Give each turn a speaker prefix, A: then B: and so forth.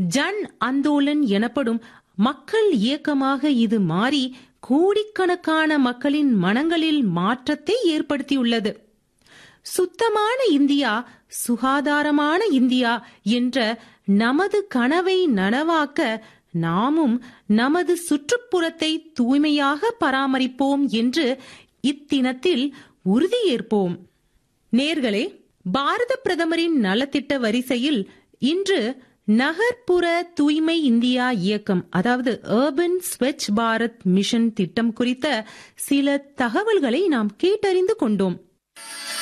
A: ஜன் அந்தோலன் எனப்படும் மக்கள் இயக்கமாக இது மாறி கோடிக்கணக்கான மக்களின் மனங்களில் மாற்றத்தை ஏற்படுத்தியுள்ளது சுத்தமான இந்தியா சுகாதாரமான இந்தியா என்ற நமது கனவை நனவாக்க நாமும் நமது சுற்றுப்புறத்தை தூய்மையாக பராமரிப்போம் என்று இத்தினத்தில் உறுதியேற்போம் நேர்களே பாரத பிரதமரின் நலத்திட்ட வரிசையில் இன்று நகர்ப்புற தூய்மை இந்தியா இயக்கம் அதாவது அர்பன் ஸ்வச் பாரத் மிஷன் திட்டம் குறித்த சில தகவல்களை நாம் கேட்டறிந்து கொண்டோம்